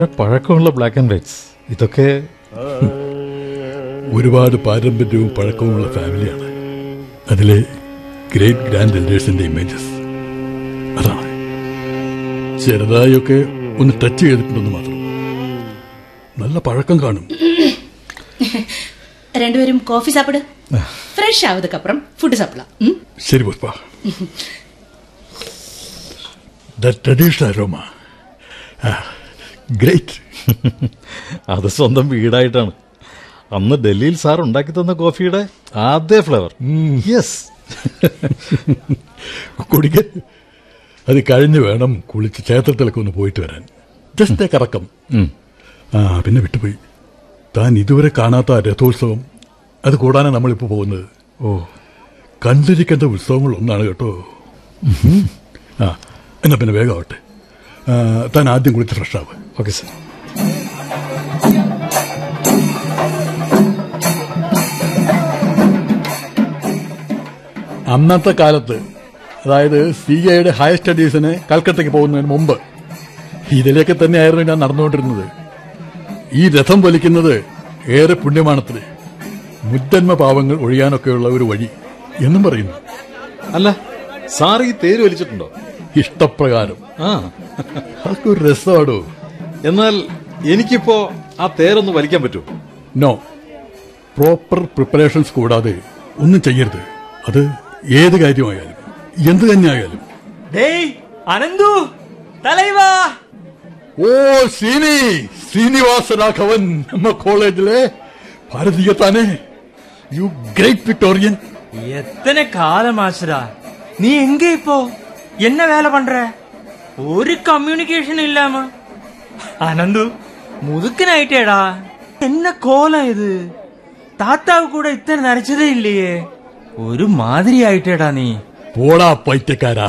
പഴക്കമുള്ള black and whites ഇതൊക്കെ ഒരുപാട് പാരമ്പര്യവും പഴക്കവുമുള്ള ഫാമിലിയാണ് അതിലെ ഗ്രേറ്റ് ഗ്രാൻഡ് എൽഡേഴ്സിന്റെ ഇമേജസ് അതാണ് ചെറുതായൊക്കെ ഒന്ന് ടച്ച് ചെയ്തിട്ടുണ്ടെന്ന് മാത്രം നല്ല പഴക്കം കാണും ரெண்டு பேரும் காஃபி சாப்பிடு ஃப்ரெஷ் ஆகுதுக்கு அப்புறம் ஃபுட்டு சாப்பிடலாம் ம்? ശരി Pushpa the traditional aroma great അത് സ്വന്തം വീടായിട്ടാണ് അന്ന് ഡൽഹിയിൽ സാർ ഉണ്ടാക്കി തന്ന കോഫിയുടെ ആദ്യ ഫ്ലേവർ യെസ് കുടിക്കാൻ അത് കഴിഞ്ഞ് വേണം കുളിച്ച് ക്ഷേത്രത്തിലൊക്കെ ഒന്ന് പോയിട്ട് വരാൻ ജസ്റ്റ് കറക്കം ആ പിന്നെ വിട്ടുപോയി താൻ ഇതുവരെ കാണാത്ത ആ രഥോത്സവം അത് കൂടാനാണ് നമ്മളിപ്പോൾ പോകുന്നത് ഓ കണ്ടിരിക്കേണ്ട ഉത്സവങ്ങൾ ഒന്നാണ് കേട്ടോ ഉം. ആ എന്നാ പിന്നെ വേഗമാവട്ടെ ആ, താൻ ആദ്യം കുളിച്ച് ഫ്രഷ് ആവുക ഓക്കെ സാർ അന്നത്തെ കാലത്ത് അതായത് സി എയുടെ ഹയർ സ്റ്റഡീസിന് കൽക്കട്ടയ്ക്ക് പോകുന്നതിന് മുമ്പ് ഇതിലേക്ക് തന്നെയായിരുന്നു ഞാൻ നടന്നുകൊണ്ടിരുന്നത് ഈ രഥം വലിക്കുന്നത് ഏറെ പുണ്യമാണത്രേ മുജ്ജന്മ പാവങ്ങൾ ഒഴിയാനൊക്കെയുള്ള ഒരു വഴി എന്നും പറയുന്നു അല്ല സാർ ഈ തേര് വലിച്ചിട്ടുണ്ടോ ഇഷ്ടപ്രകാരം ആ അതൊക്കെ ഒരു രസമാടോ എന്നാൽ എനിക്കിപ്പോ ആ തേരൊന്ന് വലിക്കാൻ പറ്റുമോ നോ പ്രോപ്പർ പ്രിപ്പറേഷൻസ് കൂടാതെ ഒന്നും ചെയ്യരുത് അത് ഏത് കാര്യമായാലും എന്ത് തന്നെയായാലും டேய் அனந்து தலைவா ഓ ശ്രീനി ശ്രീനിവാസ രാഘവൻ നമ്മ കോളേജിലെ ഭാരതീയ താനെ യു ഗ്രേറ്റ് വിക്ടോറിയൻ எத்தனை காலம் ஆச்சுடா நீ எங்க இப்போ என்ன வேலை பண்ற ஒரு கம்யூனிகேஷன் இல்லாம அனந்து முதுக்குனாயிட்டேடா என்ன கோலம் இது தாத்தாவு கூட இத்தனை நரைச்சதே இல்லையே ஒரு மாதிரி ஆயிட்டேடா நீ പോടാ പൈറ്റക്കാരാ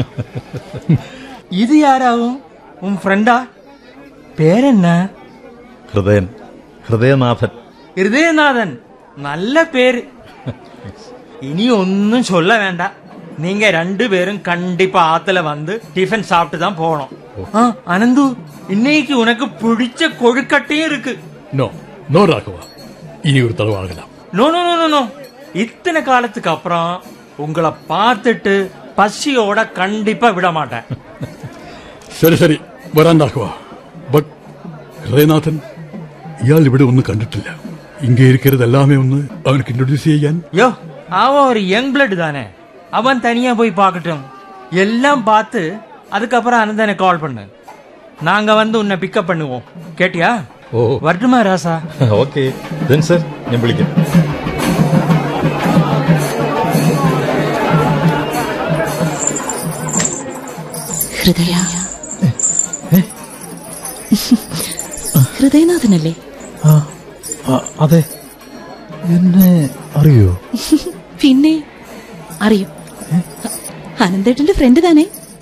இது யாராவும் உன் ஃப்ரெண்டா பேர் என்ன ഹൃദയൻ ഹൃദയനാഥൻ ஹிருதயநாதன் நல்ல பேரு இனி ஒன்னும் சொல்ல வேண்டாம் நீங்க ரெண்டு பேரும் கண்டிப்பா ஆத்துல வந்து டிஃபன் சாப்பிட்டு தான் போகணும் ஆ, அனந்து இன்னைக்கு உனக்கு பிடிச்ச கொழுக்கட்டையும் இருக்கு നോ നോ രാഘവ ഇനി ഒരു തടവാകലാം no no no, no no இத்தனை காலத்துக்கு அப்புறம் உங்களை பார்த்துட்டு பசியோட கண்டிப்பா விட மாட்டேன் ശരി ശരി വരാൻ രാഘവ ബട്ട് ഹൃദയനാഥൻ ഇയാൾ ഇവിടെ ഒന്നും കണ്ടിട്ടില്ല ഇங்கே இருக்கிறது எல்லாமே ഒന്ന് അവനക്ക് ഇൻട്രൊഡ്യൂസ് ചെയ്യാൻ யோ அவன் ஒரு யங் பிளட் தானே அவன் தனியா போய் பார்க்கட்டும் எல்லாம் பார்த்து அதுக்கப்புறம் அனந்தனை கால் பண்ணு நாங்க வந்து உன்னை பிக்கப் பண்ணுவோம் கேட்டியா ഓ வரட்டுமா ராசா ഓക്കെ ദെൻ സർ ഞാൻ വിളിക്കാം ഹൃദയ ഹൃദയനാഥനല്ലേ അതെ എന്നെ അറിയോ പിന്നെ അറിയും അനന്തേട്ടന്റെ ഫ്രണ്ട് താനേ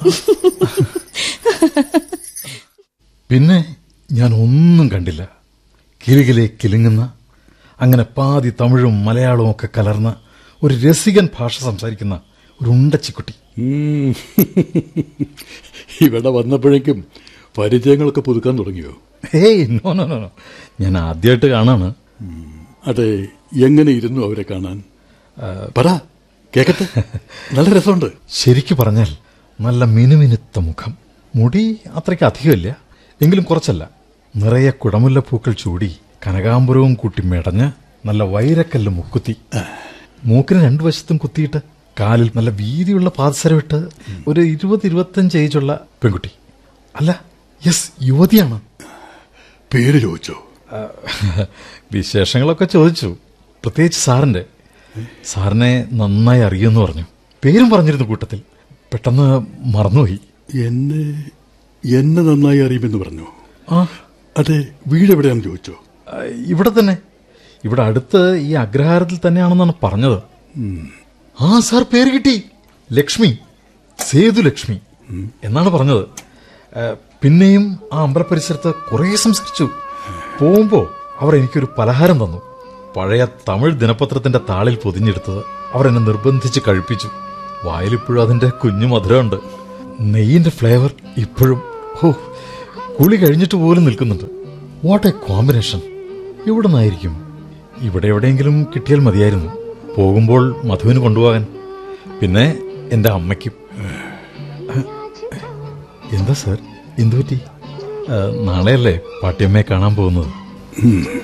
പിന്നെ ഞാൻ ഒന്നും കണ്ടില്ല കിലുകിലെ കിലുങ്ങുന്ന അങ്ങനെ പാതി തമിഴും മലയാളവും ഒക്കെ കലർന്ന ഒരു രസികൻ ഭാഷ സംസാരിക്കുന്ന ഒരു ഉണ്ടച്ചിക്കുട്ടി ഉം. ഇവിടെ വന്നപ്പോഴേക്കും പരിചയങ്ങളൊക്കെ പുതുക്കാൻ തുടങ്ങിയോ hey no no no no ഞാൻ ആദ്യമായിട്ട് കാണാണ് അതെ എങ്ങനെ ഇരുന്നു അവരെ കാണാൻ പറ കേക്കട്ടെ നല്ല രസമുണ്ട് ശരിക്കു പറഞ്ഞാൽ നല്ല മിനുമിനുത്ത മുഖം മുടി അത്രയ്ക്ക് അധികമില്ല എങ്കിലും കുറച്ചല്ല നിറയെ കുടമുല്ല പൂക്കൾ ചൂടി കനകാംബരവും കൂട്ടി മെടഞ്ഞ് നല്ല വൈരക്കല്ല് മുക്കുത്തി മൂക്കിന് രണ്ടു വശത്തും കുത്തിയിട്ട് കാലിൽ നല്ല വീതിയുള്ള പാദസരമിട്ട് ഒരു ഇരുപത് ഇരുപത്തഞ്ച് ഏജുള്ള പെൺകുട്ടി അല്ല യെസ് യുവതിയാണ് പേര് ചോദിച്ചോ ആ, വിശേഷങ്ങളൊക്കെ ചോദിച്ചു പ്രത്യേകിച്ച് സാറിന്റെ സാറിനെ നന്നായി അറിയുമെന്ന് പറഞ്ഞു പേരും പറഞ്ഞിരുന്നു കൂട്ടത്തിൽ പെട്ടെന്ന് മറന്നുപോയി എന്നെ എന്നെ നന്നായി അറിയുമെന്ന് പറഞ്ഞു ആ അതെ വീട് എവിടെയാണെന്ന് ചോദിച്ചോ ആ, ഇവിടെ തന്നെ ഇവിടെ അടുത്ത് ഈ അഗ്രഹാരത്തിൽ തന്നെയാണെന്നാണ് പറഞ്ഞത് ആ സാർ പേര് കിട്ടി ലക്ഷ്മി സേതു ലക്ഷ്മി എന്നാണ് പറഞ്ഞത് ആ, പിന്നെയും ആ അമ്പലപരിസരത്ത് കുറേ സംസാരിച്ചു പോകുമ്പോ അവർ എനിക്കൊരു പലഹാരം തന്നു പഴയ തമിഴ് ദിനപത്രത്തിന്റെ താളിൽ പൊതിഞ്ഞെടുത്തത് അവർ എന്നെ നിർബന്ധിച്ച് കഴിപ്പിച്ചു വായിലിപ്പോഴും അതിന്റെ കുഞ്ഞു മധുരമുണ്ട് നെയ്യിന്റെ ഫ്ലേവർ ഇപ്പോഴും ഓ കുളി കഴിഞ്ഞിട്ട് പോലും നിൽക്കുന്നുണ്ട് വാട്ട് എ കോമ്പിനേഷൻ എവിടെ നിന്നായിരിക്കും ഇവിടെ എവിടെയെങ്കിലും കിട്ടിയാൽ മതിയായിരുന്നു പോകുമ്പോൾ മധുവിന് കൊണ്ടുപോകാൻ പിന്നെ എന്റെ അമ്മയ്ക്കും എന്താ സാർ എന്തു പറ്റി ആ, നാളെയല്ലേ പാട്ടിയമ്മയെ കാണാൻ പോകുന്നത്